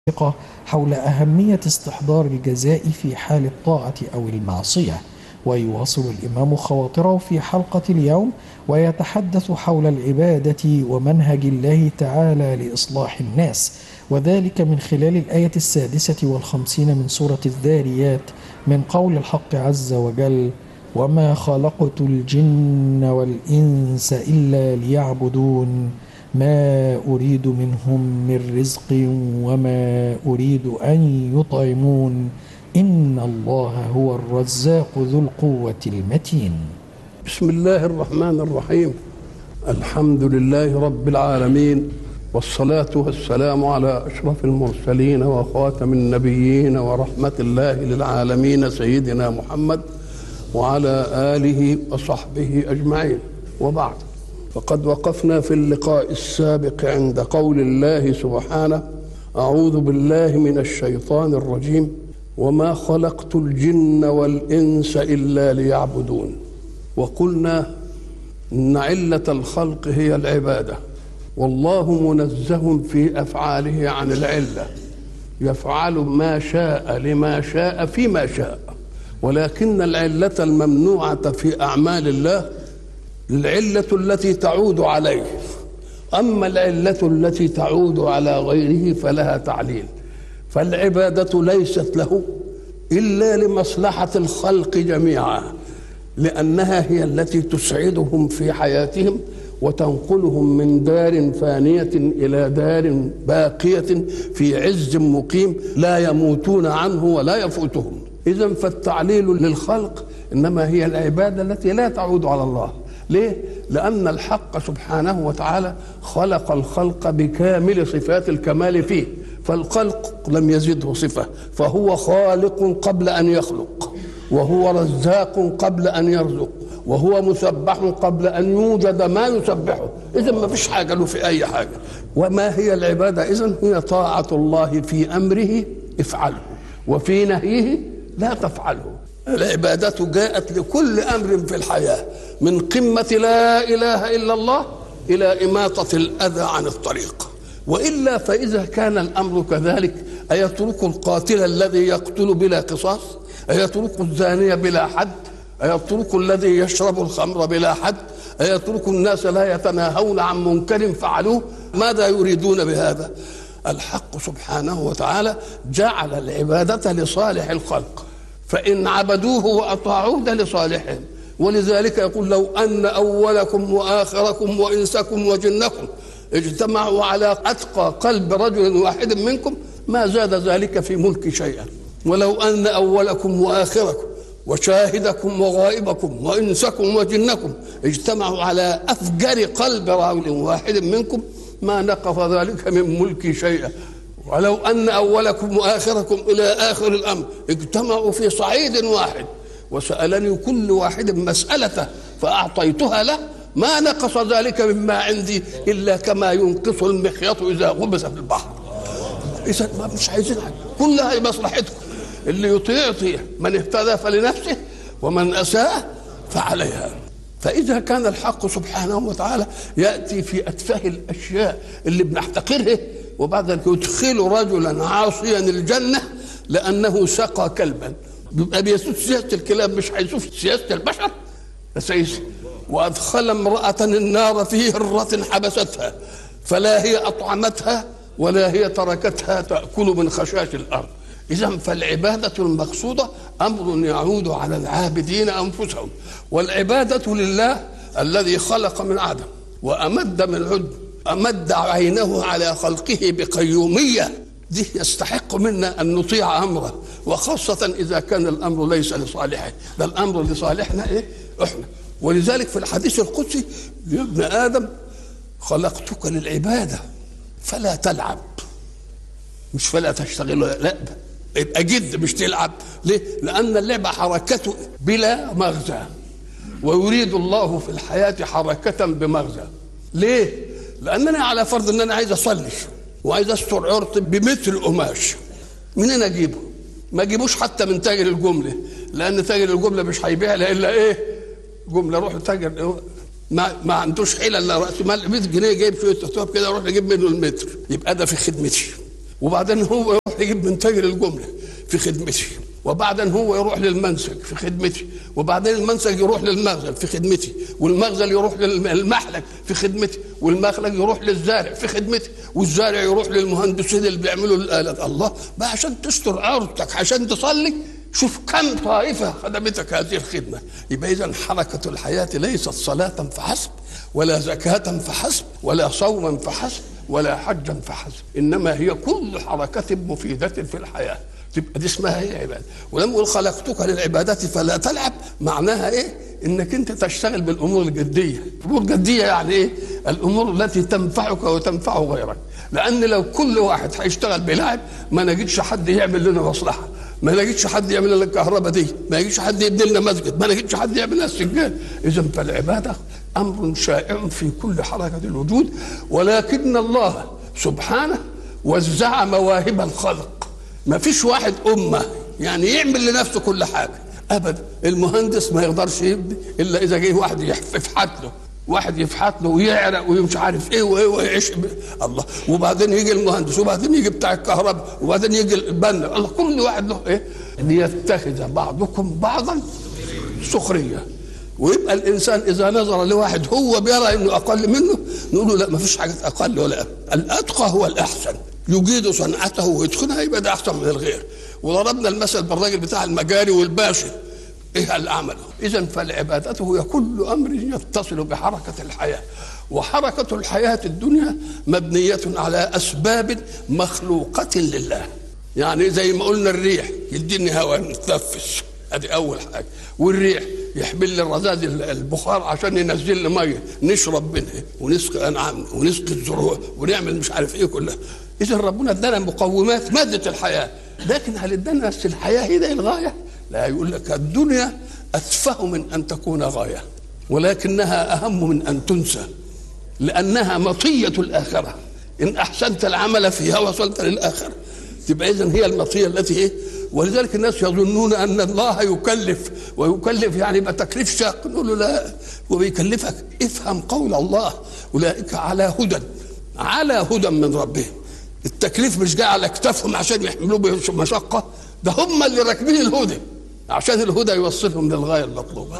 السابقة حول أهمية استحضار الجزاء في حال الطاعة أو المعصية ويواصل الإمام خواطره في حلقة اليوم ويتحدث حول العبادة ومنهج الله تعالى لإصلاح الناس وذلك من خلال الآية السادسة والخمسين من سورة الذاريات من قول الحق عز وجل وما خلقت الجن والإنس إلا ليعبدون ما أريد منهم من رزق وما أريد أن يطعمون إن الله هو الرزاق ذو القوة المتين بسم الله الرحمن الرحيم الحمد لله رب العالمين والصلاة والسلام على أشرف المرسلين وخاتم النبيين ورحمة الله للعالمين سيدنا محمد وعلى آله وصحبه أجمعين وبعد فقد وقفنا في اللقاء السابق عند قول الله سبحانه أعوذ بالله من الشيطان الرجيم وما خلقت الجن والإنس إلا ليعبدون وقلنا إن علة الخلق هي العبادة والله منزه في أفعاله عن العلة يفعل ما شاء لما شاء فيما شاء ولكن العلة الممنوعة في أعمال الله العلة التي تعود عليه أما العلة التي تعود على غيره فلها تعليل فالعبادة ليست له إلا لمصلحة الخلق جميعا لأنها هي التي تسعدهم في حياتهم وتنقلهم من دار فانية إلى دار باقية في عز مقيم لا يموتون عنه ولا يفوتهم إذا فالتعليل للخلق إنما هي العبادة التي لا تعود على الله ليه؟ لأن الحق سبحانه وتعالى خلق الخلق بكامل صفات الكمال فيه فالخلق لم يزده صفة فهو خالق قبل أن يخلق وهو رزاق قبل أن يرزق وهو مسبح قبل أن يوجد ما يسبحه إذا ما فيش حاجة له في أي حاجة وما هي العبادة إذا هي طاعة الله في أمره افعله وفي نهيه لا تفعله العبادة جاءت لكل أمر في الحياة من قمة لا إله إلا الله إلى إماطة الأذى عن الطريق وإلا فإذا كان الأمر كذلك أيترك القاتل الذي يقتل بلا قصاص أيترك الزانية بلا حد أيترك الذي يشرب الخمر بلا حد أيترك الناس لا يتناهون عن منكر فعلوه ماذا يريدون بهذا الحق سبحانه وتعالى جعل العبادة لصالح الخلق فإن عبدوه وأطاعوه ده لصالحهم ولذلك يقول لو أن أولكم وآخركم وإنسكم وجنكم اجتمعوا على أتقى قلب رجل واحد منكم ما زاد ذلك في ملك شيئا ولو أن أولكم وآخركم وشاهدكم وغائبكم وإنسكم وجنكم اجتمعوا على أفجر قلب رجل واحد منكم ما نقص ذلك من ملكي شيئا ولو أن أولكم وآخركم إلى آخر الأمر اجتمعوا في صعيد واحد وسألني كل واحد مسألته فأعطيتها له ما نقص ذلك مما عندي إلا كما ينقص المخيط إذا غمس في البحر إذا ما مش عايزين حاجة كلها لمصلحتكم اللي يطيع يطيع من اهتدى فلنفسه ومن أساء فعليها فإذا كان الحق سبحانه وتعالى يأتي في أتفه الأشياء اللي بنحتقرها وبعد ذلك يدخل رجلا عاصيا الجنة لأنه سقى كلبا بيبقى بيسوس سياسة الكلاب مش هيشوف سياسة البشر سياسة وأدخل امرأة النار في هرة حبستها فلا هي أطعمتها ولا هي تركتها تأكل من خشاش الأرض إذا فالعبادة المقصودة أمر يعود على العابدين أنفسهم والعبادة لله الذي خلق من عدم وأمد من عدم أمد عينه على خلقه بقيومية دي يستحق منا أن نطيع أمره وخاصة إذا كان الأمر ليس لصالحه ده الأمر لصالحنا إيه إحنا ولذلك في الحديث القدسي يا ابن آدم خلقتك للعبادة فلا تلعب مش فلا تشتغل لا يبقى جد مش تلعب ليه؟ لأن اللعبة حركته بلا مغزى ويريد الله في الحياة حركة بمغزى ليه؟ لأنني على فرض أن أنا عايز أصلي وعايز أستر عرض بمتر قماش منين أجيبه؟ ما أجيبوش حتى من تاجر الجملة لأن تاجر الجملة مش هيبيع إلا إيه؟ جملة روح تاجر ما ما عندوش حيله الا راس مال 100 جنيه جايب شويه تراب كده اروح اجيب منه المتر يبقى ده في خدمتي وبعدين هو يروح يجيب من تاجر الجمله في خدمتي وبعدين هو يروح للمنسج في خدمتي وبعدين المنسج يروح للمخزن في خدمتي والمخزن يروح للمحلك في خدمتي والمخلج يروح للزارع في خدمتي والزارع يروح للمهندسين اللي بيعملوا الآلات الله بقى عشان تستر عورتك عشان تصلي شوف كم طائفة خدمتك هذه الخدمة يبقى إذا حركة الحياة ليست صلاة فحسب ولا زكاة فحسب ولا صوما فحسب ولا حجا فحسب إنما هي كل حركة مفيدة في الحياة تبقى دي اسمها هي عباده ولما يقول خلقتك للعبادات فلا تلعب معناها ايه انك انت تشتغل بالامور الجديه الامور الجديه يعني ايه الامور التي تنفعك وتنفع غيرك لان لو كل واحد هيشتغل بلعب ما نجدش حد يعمل لنا مصلحه ما نجدش حد يعمل لنا الكهرباء دي ما نجدش حد يبني لنا مسجد ما نجدش حد يعمل لنا السجاد اذا فالعباده امر شائع في كل حركه الوجود ولكن الله سبحانه وزع مواهب الخلق ما فيش واحد أمة يعني يعمل لنفسه كل حاجة أبدا المهندس ما يقدرش يبني إلا إذا جه واحد يفحت له واحد يفحت له ويعرق ومش عارف ايه وايه ويعيش الله وبعدين يجي المهندس وبعدين يجي بتاع الكهرباء وبعدين يجي البنا الله كل واحد له ايه ليتخذ بعضكم بعضا سخريه ويبقى الانسان اذا نظر لواحد هو بيرى انه اقل منه نقول له لا ما فيش حاجه اقل ولا الاتقى هو الاحسن يجيد صنعته ويتقنها يبقى ده احسن من الغير وضربنا المثل بالراجل بتاع المجاري والباشا ايه اللي عمله اذا فالعبادة هي كل امر يتصل بحركه الحياه وحركه الحياه الدنيا مبنيه على اسباب مخلوقه لله يعني زي ما قلنا الريح يديني هواء نتنفس ادي اول حاجه والريح يحمل لي الرذاذ البخار عشان ينزل لي ميه نشرب منها ونسقي انعامنا ونسقي الزروع ونعمل مش عارف ايه كلها اذا ربنا ادانا مقومات ماده الحياه لكن هل ادانا بس الحياه هي دي الغايه؟ لا يقول لك الدنيا اتفه من ان تكون غايه ولكنها اهم من ان تنسى لانها مطيه الاخره ان احسنت العمل فيها وصلت للاخره تبقى اذا هي المطيه التي ايه ولذلك الناس يظنون ان الله يكلف ويكلف يعني يبقى تكليف شاق نقول له لا هو بيكلفك افهم قول الله اولئك على هدى على هدى من ربهم التكليف مش جاي على اكتافهم عشان يحملوه بمشقه ده هم اللي راكبين الهدى عشان الهدى يوصلهم للغايه المطلوبه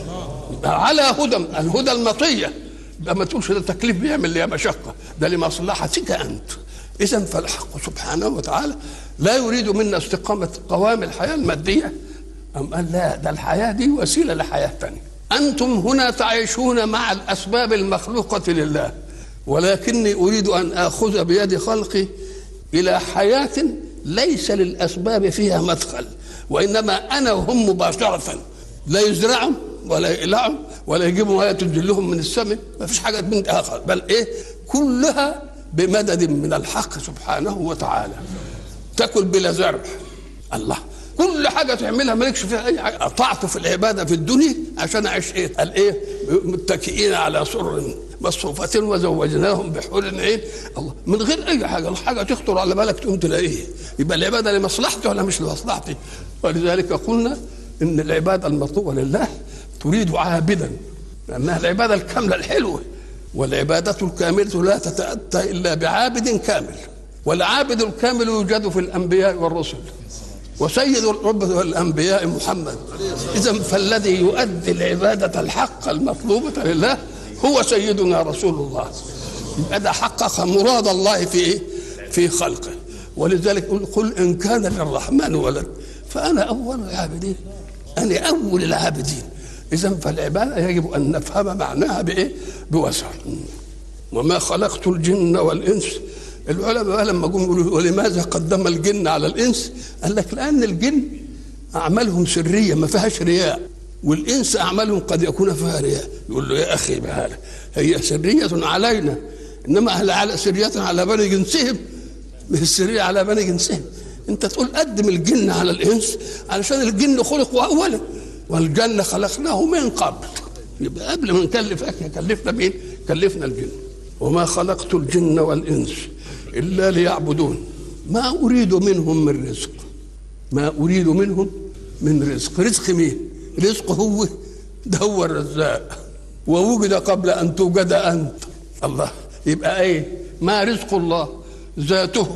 على هدى الهدى المطيه ما تقولش ده التكليف بيعمل لي مشقه ده لمصلحتك انت اذا فالحق سبحانه وتعالى لا يريد منا استقامه قوام الحياه الماديه أم قال لا ده الحياه دي وسيله لحياه ثانيه انتم هنا تعيشون مع الاسباب المخلوقه لله ولكني اريد ان اخذ بيد خلقي الى حياه ليس للاسباب فيها مدخل وانما انا وهم مباشره لا يزرعهم ولا يقلعهم ولا يجيبوا ميه تنزل من السماء ما فيش حاجه من اخر بل ايه كلها بمدد من الحق سبحانه وتعالى تاكل بلا زرع الله كل حاجه تعملها مالكش فيها اي حاجه اطعت في العباده في الدنيا عشان اعيش ايه قال ايه متكئين على سر مصفوفة وزوجناهم بحور عين الله من غير اي حاجه الحاجه تخطر على بالك تقوم تلاقيه يبقى العباده لمصلحتي ولا مش لمصلحتي ولذلك قلنا ان العباده المطلوبه لله تريد عابدا لانها العباده الكامله الحلوه والعباده الكامله لا تتاتى الا بعابد كامل والعابد الكامل يوجد في الانبياء والرسل وسيد الرب والانبياء محمد اذا فالذي يؤدي العباده الحق المطلوبه لله هو سيدنا رسول الله يبقى ده حقق مراد الله في ايه؟ في خلقه ولذلك قل قل ان كان للرحمن ولد فانا اول العابدين انا اول العابدين اذا فالعباده يجب ان نفهم معناها بايه؟ بوسع وما خلقت الجن والانس العلماء لما جم يقولوا ولماذا قدم الجن على الانس؟ قال لك لان الجن اعمالهم سريه ما فيهاش رياء والانس اعمالهم قد يكون فيها رياء يقول له يا اخي بهذا هي سريه علينا انما اهل على سريه على بني جنسهم مش السريه على بني جنسهم انت تقول قدم الجن على الانس علشان الجن خلقوا اولا والجنه خلقناه من قبل يبقى قبل ما نكلف اكل كلفنا مين؟ كلفنا الجن وما خلقت الجن والانس الا ليعبدون ما اريد منهم من رزق ما اريد منهم من رزق رزق مين؟ رزق هو ده هو الرزاق ووجد قبل ان توجد انت الله يبقى ايه ما رزق الله ذاته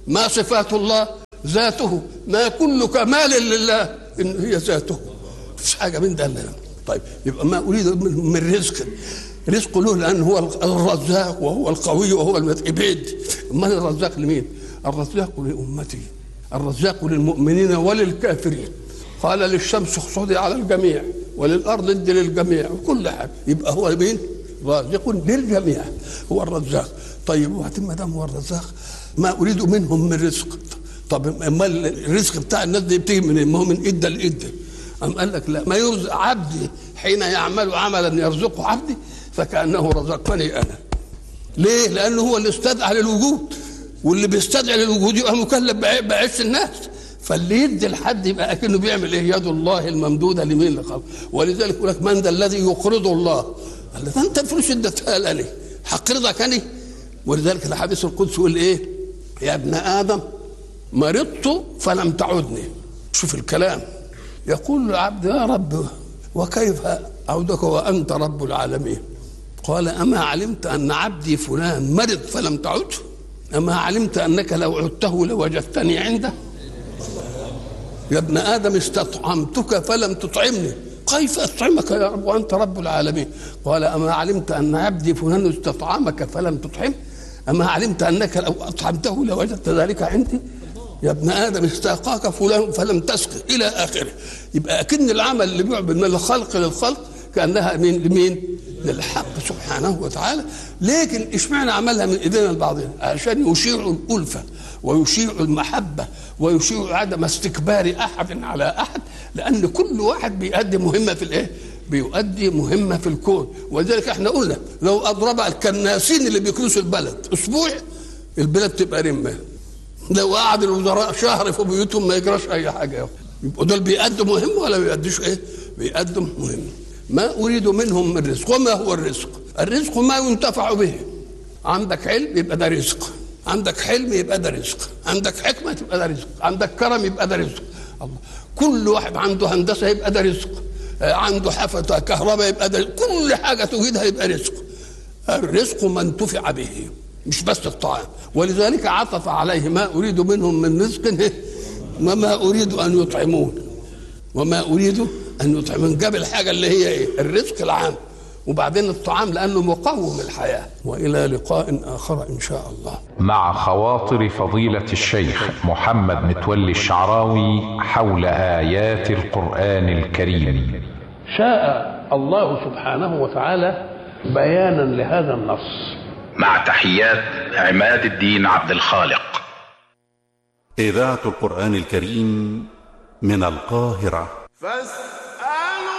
ما صفات الله ذاته ما كل كمال لله إن هي ذاته مفيش حاجة من ده لا. طيب يبقى ما أريد من من رزق رزق له لأنه هو الرزاق وهو القوي وهو المتعبد أمال الرزاق لمين؟ الرزاق لأمتي الرزاق للمؤمنين وللكافرين قال للشمس اخصدي على الجميع وللأرض ادي للجميع وكل حاجة يبقى هو مين؟ رازق للجميع هو الرزاق طيب وبعدين ما دام هو الرزاق ما اريد منهم من رزق طب امال الرزق بتاع الناس دي بتيجي من ما هو من ادى لادى أم قال لك لا ما يرزق عبدي حين يعمل عملا يرزقه عبدي فكانه رزقني انا ليه؟ لانه هو اللي استدعى للوجود واللي بيستدعي للوجود يبقى مكلف بع- بعيش الناس فاللي يدي لحد يبقى اكنه بيعمل ايه؟ يد الله الممدوده لمين لخلق ولذلك يقول لك من ذا الذي يقرض الله؟ قال له ده انت الفلوس اديتها لي هقرضك انا ولذلك الحديث القدسي يقول ايه؟ يا ابن ادم مرضت فلم تعدني شوف الكلام يقول العبد يا رب وكيف اعودك وانت رب العالمين قال اما علمت ان عبدي فلان مرض فلم تعده اما علمت انك لو عدته لوجدتني عنده يا ابن ادم استطعمتك فلم تطعمني كيف اطعمك يا رب وانت رب العالمين قال اما علمت ان عبدي فلان استطعمك فلم تطعم اما علمت انك لو اطعمته لوجدت ذلك عندي يا ابن ادم استاقاك فلان فلم تسقي الى اخره يبقى اكن العمل اللي بيعبد من الخلق للخلق كانها من لمين؟ للحق سبحانه وتعالى لكن اشمعنى عملها من ايدينا لبعضنا عشان يشيع الالفه ويشيع المحبه ويشيع عدم استكبار احد على احد لان كل واحد بيؤدي مهمه في الايه؟ بيؤدي مهمه في الكون ولذلك احنا قلنا لو اضرب الكناسين اللي بيكنسوا البلد اسبوع البلد تبقى رمه لو قعد الوزراء شهر في بيوتهم ما يجراش اي حاجه يبقوا دول بيأدوا مهمه ولا بيأدوش ايه؟ بيأدوا مهمه ما اريد منهم من رزق وما هو الرزق؟ الرزق ما ينتفع به عندك علم يبقى ده رزق عندك حلم يبقى ده رزق عندك حكمه تبقى ده رزق عندك كرم يبقى ده رزق الله كل واحد عنده هندسه يبقى ده رزق آه، عنده حفظ كهرباء يبقى ده كل حاجه توجدها يبقى رزق الرزق ما انتفع به مش بس الطعام ولذلك عطف عليه ما اريد منهم من رزق وما اريد ان يطعمون وما اريد ان يطعمون جاب الحاجه اللي هي ايه الرزق العام وبعدين الطعام لانه مقوم الحياه والى لقاء اخر ان شاء الله مع خواطر فضيلة الشيخ محمد متولي الشعراوي حول آيات القرآن الكريم شاء الله سبحانه وتعالى بيانا لهذا النص مع تحيات عماد الدين عبد الخالق إذاعة القرآن الكريم من القاهرة فاستمعوا